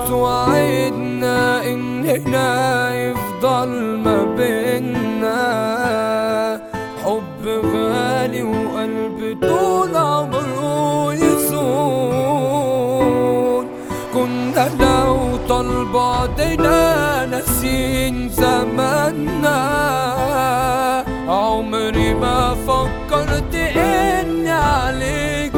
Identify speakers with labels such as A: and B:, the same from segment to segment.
A: وتوعدنا اننا يفضل ما بينا حب غالي وقلب طول عمره يصون كنا لو طال بعدنا ناسين زماننا عمري ما فكرت اني عليك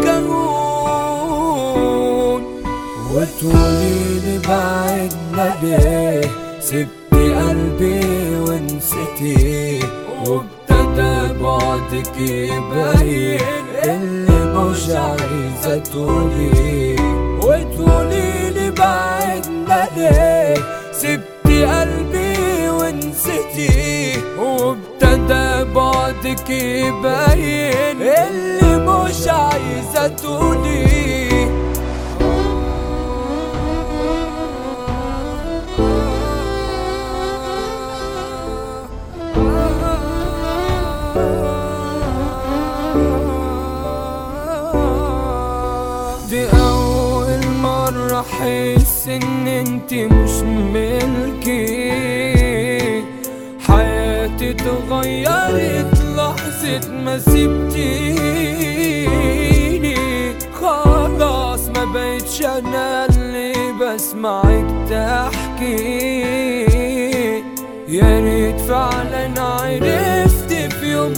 A: اهون وتقولي لي بعدنا ليه سبتي قلبي ونسيتي وابتدى بعدك يبين اللي مش عايزة تقولي وتقولي لي بعدنا ليه سبتي قلبي ونسيتي وابتدى بعدك يبين اللي مش عايزة تقولي دي أول مرة أحس إن انت مش ملكي حياتي اتغيرت لحظة ما سبتيني خلاص ما بقتش أنا اللي بسمعك تحكي يا ريت فعلا عرفت في يوم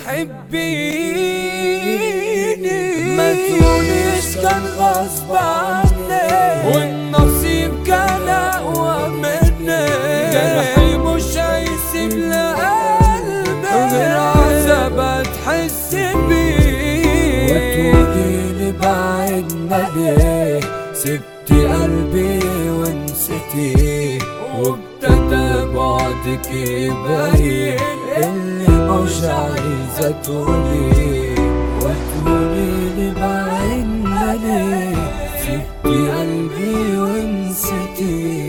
A: تحبيني ما تقوليش كان غصب عني والنصيب كان اقوى مني جرحي مش هيسيب لقلبي غير عذاب تحس بيه وتقولي بعدنا ليه سبتي قلبي ونسيتي وابتدى بعدك يبين اللي مش عايزة تقولي وتقولي لي بعدنا ليه سبتي قلبي ونسيتي